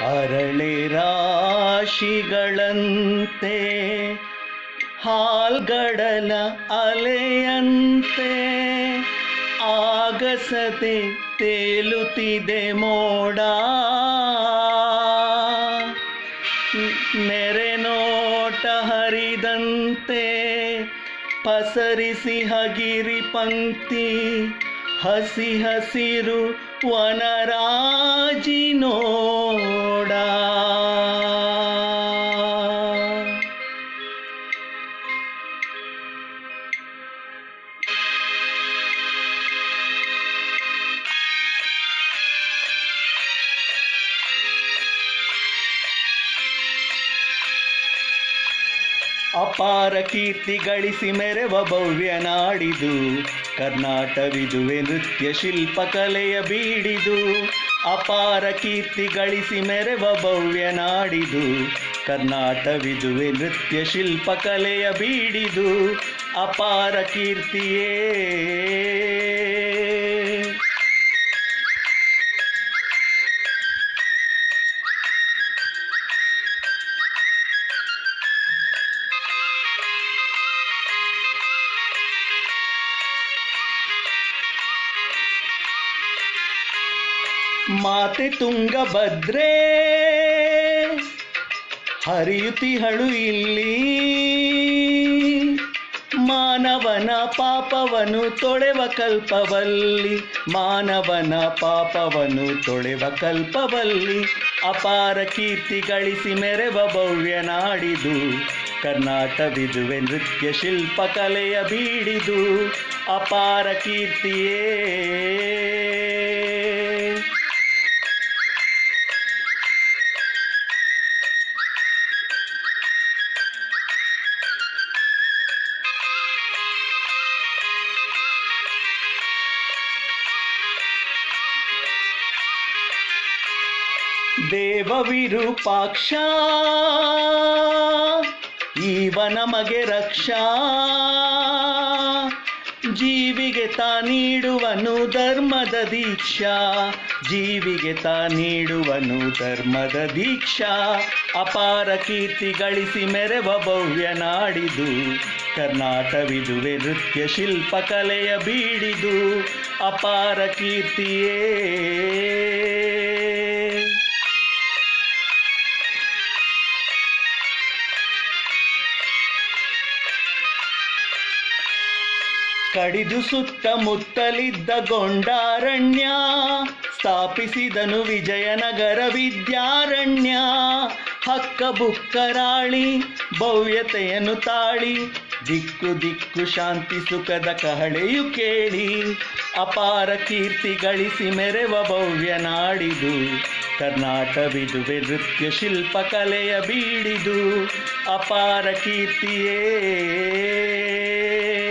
ಅರಳೆ ರಾಶಿಗಳಂತೆ ಹಾಲ್ಗಡಲ ಅಲೆಯಂತೆ ಆಗಸದೆ ತೇಲುತ್ತಿದೆ ಮೋಡ ನೆರೆ ನೋಟ ಹರಿದಂತೆ ಪಸರಿಸಿ ಹಗಿರಿ ಪಂಕ್ತಿ ಹಸಿ ಹಸಿರು ವನರಾಜಿ ನೋಡ ಅಪಾರ ಕೀರ್ತಿ ಗಳಿಸಿ ಮೆರೆವ ಭವ್ಯ ನಾಡಿದು ಕರ್ನಾಟವಿದುವೆ ನೃತ್ಯ ಶಿಲ್ಪ ಕಲೆಯ ಬೀಡಿದು ಅಪಾರ ಕೀರ್ತಿ ಗಳಿಸಿ ಮೆರೆವ ಭವ್ಯ ನಾಡಿದು ಕರ್ನಾಟವಿದುವೆ ನೃತ್ಯ ಶಿಲ್ಪ ಕಲೆಯ ಬೀಡಿದು ಅಪಾರ ಕೀರ್ತಿಯೇ ಮಾತೆ ತುಂಗಭದ್ರೆ ಹರಿಯುತಿಹಳು ಇಲ್ಲಿ ಮಾನವನ ಪಾಪವನು ತೊಳೆವ ಕಲ್ಪವಲ್ಲಿ ಮಾನವನ ಪಾಪವನು ತೊಳೆವ ಕಲ್ಪವಲ್ಲಿ ಅಪಾರ ಕೀರ್ತಿ ಗಳಿಸಿ ಮೆರೆವ ಭವ್ಯ ನಾಡಿದು ಕರ್ನಾಟವಿದುವೆ ನೃತ್ಯ ಶಿಲ್ಪ ಕಲೆಯ ಬೀಡಿದು ಅಪಾರ ಕೀರ್ತಿಯೇ ದೇವ ವಿರೂಪಾಕ್ಷ ಈವ ನಮಗೆ ರಕ್ಷಾ ಜೀವಿಗೆ ತಾ ನೀಡುವನು ಧರ್ಮದ ದೀಕ್ಷಾ ಜೀವಿಗೆ ತಾ ನೀಡುವನು ಧರ್ಮದ ದೀಕ್ಷಾ ಅಪಾರ ಕೀರ್ತಿ ಗಳಿಸಿ ಮೆರೆವ ಭವ್ಯ ನಾಡಿದು ಕರ್ನಾಟವಿದುವೆ ನೃತ್ಯ ಶಿಲ್ಪ ಕಲೆಯ ಬೀಡಿದು ಅಪಾರ ಕೀರ್ತಿಯೇ ಕಡಿದು ಸುತ್ತಮುತ್ತಲಿದ್ದ ಗೊಂಡಾರಣ್ಯ ಸ್ಥಾಪಿಸಿದನು ವಿಜಯನಗರ ವಿದ್ಯಾರಣ್ಯ ಹಕ್ಕ ಬುಕ್ಕರಾಳಿ ಭವ್ಯತೆಯನ್ನು ತಾಳಿ ದಿಕ್ಕು ದಿಕ್ಕು ಶಾಂತಿ ಸುಖದ ಕಹಳೆಯು ಕೇಳಿ ಅಪಾರ ಕೀರ್ತಿ ಗಳಿಸಿ ಮೆರೆವ ಭವ್ಯ ನಾಡಿದು ಕರ್ನಾಟವಿದುವೆ ನೃತ್ಯ ಶಿಲ್ಪ ಕಲೆಯ ಬೀಡಿದು ಅಪಾರ ಕೀರ್ತಿಯೇ